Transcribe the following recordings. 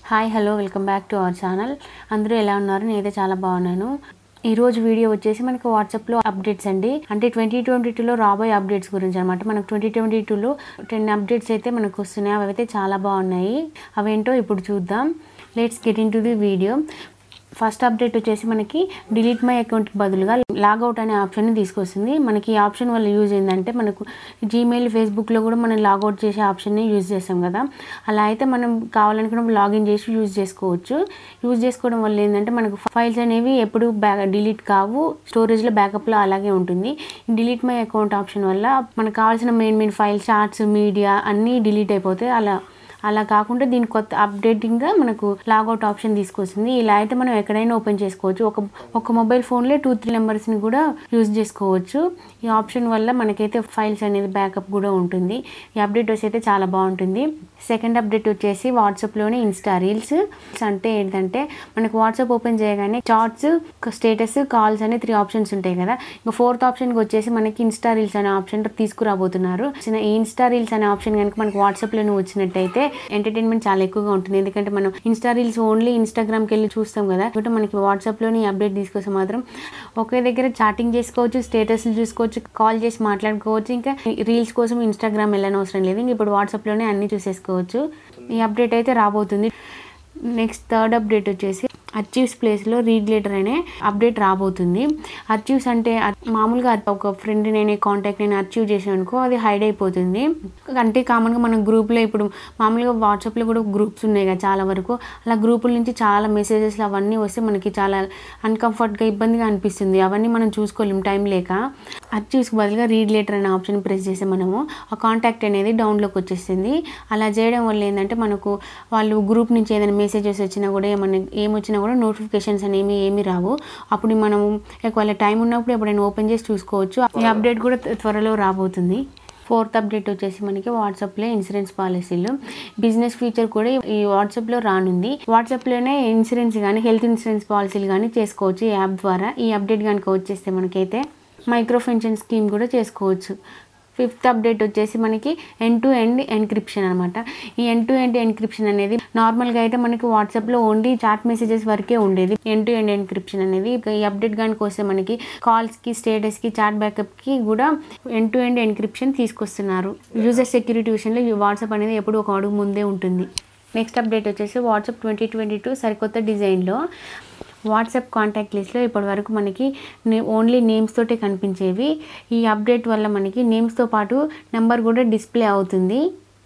hi hello welcome back to our channel అందరూ ఎలా ఉన్నారు నేనైతే చాలా బాగున్నాను ఈ రోజు వీడియో వచ్చేసి మనకి వాట్సాప్లో అప్డేట్స్ అండి అంటే ట్వంటీ ట్వంటీ టూలో రాబోయే అప్డేట్స్ గురించి అనమాట మనకు ట్వంటీ ట్వంటీ టూలో టెన్ అప్డేట్స్ అయితే మనకు వస్తున్నాయి అవి అయితే చాలా బాగున్నాయి అవేంటో ఇప్పుడు చూద్దాం let's get into the video first update వచ్చేసి మనకి డిలీట్ మై అకౌంట్కి బదులుగా లాగౌట్ అనే ఆప్షన్ని తీసుకొస్తుంది మనకి ఈ ఆప్షన్ వల్ల యూజ్ ఏంటంటే మనకు జీమెయిల్ ఫేస్బుక్లో కూడా మనం లాగౌట్ చేసే ఆప్షన్ని యూజ్ చేస్తాం కదా అలా అయితే మనం కావాలనుకున్నప్పుడు లాగిన్ చేసి యూజ్ చేసుకోవచ్చు యూజ్ చేసుకోవడం వల్ల ఏంటంటే మనకు ఫైల్స్ అనేవి ఎప్పుడు బ్యాక్ డిలీట్ కావు స్టోరేజ్లో బ్యాకప్లో అలాగే ఉంటుంది డిలీట్ మై అకౌంట్ ఆప్షన్ వల్ల మనకు కావాల్సిన main main files chats media అన్నీ డిలీట్ అయిపోతాయి అలా అలా కాకుండా దీని కొత్త అప్డేటింగ్గా మనకు లాగౌట్ ఆప్షన్ తీసుకొస్తుంది ఇలా అయితే మనం ఎక్కడైనా ఓపెన్ చేసుకోవచ్చు ఒక ఒక మొబైల్ ఫోన్లో టూ త్రీ నెంబర్స్ని కూడా యూజ్ చేసుకోవచ్చు ఈ ఆప్షన్ వల్ల మనకైతే ఫైల్స్ అనేది బ్యాకప్ కూడా ఉంటుంది ఈ అప్డేట్ వచ్చి అయితే చాలా బాగుంటుంది సెకండ్ అప్డేట్ వచ్చేసి వాట్సాప్లోనే ఇన్స్టా రీల్స్ అంటే ఏంటంటే మనకు వాట్సాప్ ఓపెన్ చేయగానే చార్ట్స్ స్టేటస్ కాల్స్ అనే త్రీ ఆప్షన్స్ ఉంటాయి కదా ఇంకా ఫోర్త్ ఆప్షన్కి వచ్చేసి మనకి ఇన్స్టా రీల్స్ అనే ఆప్షన్ తీసుకురాబోతున్నారు ఈ ఇన్స్టా రీల్స్ అనే ఆప్షన్ కనుక మనకు వాట్సాప్లోనే వచ్చినట్టయితే ఎంటర్టైన్మెంట్ చాలా ఎక్కువగా ఉంటుంది ఎందుకంటే మనం ఇన్స్టా రీల్స్ ఓన్లీ ఇన్స్టాగ్రామ్కి వెళ్ళి చూస్తాం కదా కాబట్టి మనకి వాట్సాప్లోని అప్డేట్ తీసుకొస్తే మాత్రం ఒకే దగ్గర చాటింగ్ చేసుకోవచ్చు స్టేటస్లు చూసుకోవచ్చు కాల్ చేసి మాట్లాడుకోవచ్చు ఇంకా రీల్స్ కోసం ఇన్స్టాగ్రామ్ వెళ్ళని అవసరం లేదు ఇంక ఇప్పుడు వాట్సాప్లోనే అన్నీ చూసేసుకోవచ్చు ఈ అప్డేట్ అయితే రాబోతుంది నెక్స్ట్ థర్డ్ అప్డేట్ వచ్చేసి అచీవ్స్ ప్లేస్లో రీడ్ లెటర్ అనే అప్డేట్ రాబోతుంది అచీవ్స్ అంటే మామూలుగా ఒక ఫ్రెండ్ నేను కాంటాక్ట్ నేను అచీవ్ చేసాను అనుకో అది హైడ్ అయిపోతుంది అంటే కామన్గా మన గ్రూప్లో ఇప్పుడు మామూలుగా వాట్సాప్లో కూడా గ్రూప్స్ ఉన్నాయి కదా చాలా వరకు అలా గ్రూపుల నుంచి చాలా మెసేజెస్ అవన్నీ వస్తే మనకి చాలా అన్కంఫర్ట్గా ఇబ్బందిగా అనిపిస్తుంది అవన్నీ మనం చూసుకోలేము టైం లేక అచీవ్స్కి బదులుగా రీడ్ లెటర్ అనే ఆప్షన్ ప్రెస్ చేస్తే మనము ఆ కాంటాక్ట్ అనేది డౌన్లోకి వచ్చేస్తుంది అలా చేయడం వల్ల ఏంటంటే మనకు వాళ్ళు గ్రూప్ నుంచి ఏదైనా మెసేజెస్ వచ్చినా కూడా ఏమన్నా ఏమొచ్చినా కూడా నోటిఫికేషన్స్ అనేవి ఏమి రావు అప్పుడు మనం ఒకవేళ టైం ఉన్నప్పుడు ఎప్పుడైనా ఓపెన్ చేసి చూసుకోవచ్చు ఈ అప్డేట్ కూడా త్వరలో రాబోతుంది ఫోర్త్ అప్డేట్ వచ్చేసి మనకి వాట్సాప్లో ఇన్సూరెన్స్ పాలసీలు బిజినెస్ ఫీచర్ కూడా ఈ వాట్సాప్లో రానుంది వాట్సాప్లోనే ఇన్సూరెన్స్ కానీ హెల్త్ ఇన్సూరెన్స్ పాలసీలు కానీ చేసుకోవచ్చు ఈ యాప్ ద్వారా ఈ అప్డేట్ కనుక వచ్చేస్తే మనకైతే మైక్రో పెన్షన్ స్కీమ్ కూడా చేసుకోవచ్చు ఫిఫ్త్ అప్డేట్ వచ్చేసి మనకి ఎన్ టు ఎండ్ ఎన్క్రిప్షన్ అనమాట ఈ ఎన్ టు ఎండ్ ఎన్క్రిప్షన్ అనేది నార్మల్గా అయితే మనకి వాట్సాప్లో ఓన్లీ చాట్ మెసేజెస్ వరకే ఉండేది ఎన్ టు ఎండ్ ఎన్క్రిప్షన్ అనేది ఈ అప్డేట్ కనుక వస్తే మనకి కాల్స్కి స్టేటస్కి చాట్ బ్యాకప్కి కూడా ఎన్ టు ఎండ్ ఎన్క్రిప్షన్ తీసుకొస్తున్నారు యూజర్ సెక్యూరిటీ విషయంలో ఈ వాట్సాప్ అనేది ఎప్పుడు ఒక అడుగు ముందే ఉంటుంది నెక్స్ట్ అప్డేట్ వచ్చేసి వాట్సాప్ ట్వంటీ ట్వంటీ టూ సరికొత్త డిజైన్లో వాట్సాప్ కాంటాక్ట్ లిస్ట్లో ఇప్పటి వరకు మనకి ఓన్లీ నేమ్స్ తోటే కనిపించేవి ఈ అప్డేట్ వల్ల మనకి నేమ్స్తో పాటు నెంబర్ కూడా డిస్ప్లే అవుతుంది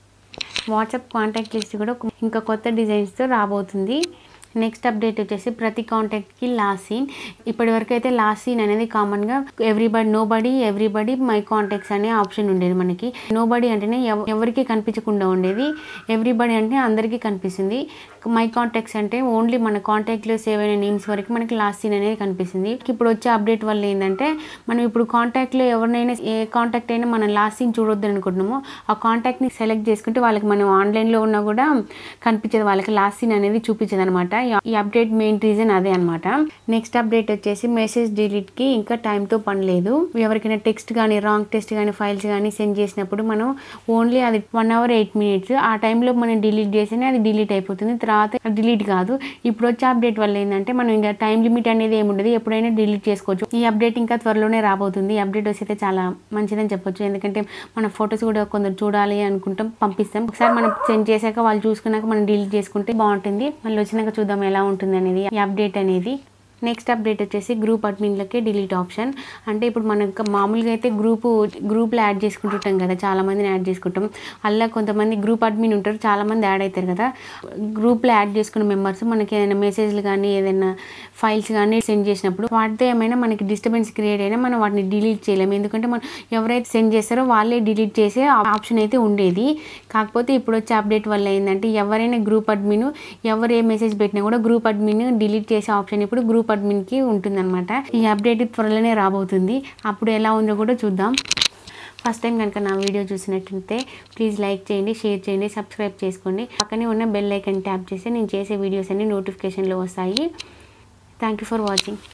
వాట్సాప్ కాంటాక్ట్ లిస్ట్ కూడా ఇంకా కొత్త డిజైన్స్తో రాబోతుంది నెక్స్ట్ అప్డేట్ వచ్చేసి ప్రతి కాంటాక్ట్కి లాస్ట్ సీన్ ఇప్పటి వరకు అయితే లాస్ట్ సీన్ అనేది కామన్గా everybody nobody everybody my contacts అనే ఆప్షన్ ఉండేది మనకి నో బడీ అంటేనే ఎవరికి కనిపించకుండా ఉండేది ఎవ్రీబడి అంటే అందరికీ కనిపిస్తుంది మై కాంటాక్ట్స్ అంటే ఓన్లీ మన కాంటాక్ట్లో సేవ్ అయిన నేమ్స్ వరకు మనకి లాస్ట్ సీన్ అనేది కనిపిస్తుంది ఇప్పుడు వచ్చే అప్డేట్ వల్ల ఏంటంటే మనం ఇప్పుడు కాంటాక్ట్లో ఎవరినైనా ఏ కాంటాక్ట్ అయినా మనం లాస్ట్ సీన్ చూడొద్దు అనుకుంటున్నామో ఆ కాంటాక్ట్ని సెలెక్ట్ చేసుకుంటే వాళ్ళకి మనం ఆన్లైన్లో ఉన్నా కూడా కనిపించదు వాళ్ళకి లాస్ట్ సీన్ అనేది చూపించదు అనమాట ఈ అప్డేట్ మెయిన్ రీజన్ అదే అనమాట నెక్స్ట్ అప్డేట్ వచ్చేసి మెసేజ్ డిలీట్కి ఇంకా టైంతో పని లేదు ఎవరికైనా టెక్స్ట్ కానీ రాంగ్ టెక్స్ట్ కానీ ఫైల్స్ కానీ సెండ్ చేసినప్పుడు మనం ఓన్లీ అది వన్ అవర్ ఎయిట్ మినిట్స్ ఆ టైంలో మనం డిలీట్ చేస్తేనే అది డిలీట్ అయిపోతుంది తర్వాత డిలీట్ కాదు ఇప్పుడు వచ్చే అప్డేట్ వల్ల ఏంటంటే మనం ఇంకా టైం లిమిట్ అనేది ఏముండదు ఎప్పుడైనా డిలీట్ చేసుకోవచ్చు ఈ అప్డేట్ ఇంకా త్వరలోనే రాబోతుంది ఈ అప్డేట్ వస్తే చాలా మంచిదని చెప్పొచ్చు ఎందుకంటే మన ఫొటోస్ కూడా కొందరు చూడాలి అనుకుంటాం పంపిస్తాం ఒకసారి మనం సెండ్ చేశాక వాళ్ళు చూసుకున్నాక మనం డిలీట్ చేసుకుంటే బాగుంటుంది మళ్ళీ వచ్చినాక చూద్దాం ఎలా ఉంటుంది అనేది ఈ అప్డేట్ అనేది నెక్స్ట్ అప్డేట్ వచ్చేసి గ్రూప్ అడ్మిన్లకే డిలీట్ ఆప్షన్ అంటే ఇప్పుడు మనం మామూలుగా అయితే గ్రూప్ గ్రూప్లో యాడ్ చేసుకుంటుంటాం కదా చాలా మందిని యాడ్ చేసుకుంటాం అలా కొంతమంది గ్రూప్ అడ్మిన్ ఉంటారు చాలా మంది యాడ్ అవుతారు కదా గ్రూప్లో యాడ్ చేసుకున్న మెంబర్స్ మనకి ఏదైనా మెసేజ్లు కానీ ఏదైనా ఫైల్స్ కానీ సెండ్ చేసినప్పుడు వాటితో ఏమైనా మనకి డిస్టర్బెన్స్ క్రియేట్ అయినా మనం వాటిని డిలీట్ చేయలేము ఎందుకంటే మనం ఎవరైతే సెండ్ చేస్తారో వాళ్ళే డిలీట్ చేసే ఆప్షన్ అయితే ఉండేది కాకపోతే ఇప్పుడు వచ్చే అప్డేట్ వల్ల ఏంటంటే ఎవరైనా గ్రూప్ అడ్మిన్ ఎవరు ఏ మెసేజ్ పెట్టినా కూడా గ్రూప్ అడ్మిన్ డిలీట్ చేసే ఆప్షన్ ఇప్పుడు గ్రూప్ అడ్మిన్కి ఉంటుందన్నమాట ఈ అప్డేట్ త్వరలోనే రాబోతుంది అప్పుడు ఎలా ఉందో కూడా చూద్దాం ఫస్ట్ టైం కనుక నా వీడియో చూసినట్లయితే ప్లీజ్ లైక్ చేయండి షేర్ చేయండి సబ్స్క్రైబ్ చేసుకోండి పక్కనే ఉన్న బెల్ ఐకన్ ట్యాప్ చేస్తే నేను చేసే వీడియోస్ అన్ని నోటిఫికేషన్లో వస్తాయి థ్యాంక్ యూ ఫర్ వాచింగ్